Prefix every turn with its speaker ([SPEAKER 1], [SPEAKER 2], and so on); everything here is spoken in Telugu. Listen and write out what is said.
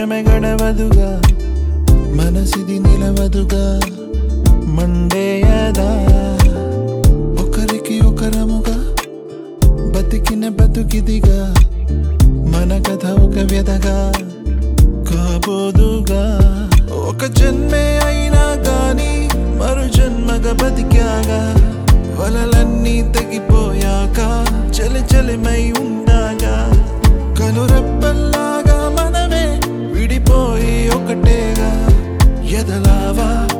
[SPEAKER 1] నిమిషమే గడవదుగా మనసిది నిలవదుగా మండేయదా ఒకరికి ఒకరముగా బతికిన బతుకిదిగా మన కథ ఒక వ్యధగా కాబోదుగా ఒక జన్మే అయినా గాని మరు జన్మగా బతికాగా వలలన్నీ తెగిపోయాక చలి చలిమై ఉండగా కనురెప్పల్లాగా మనమే విడిపోయి ఒకటేగా ఎదలావా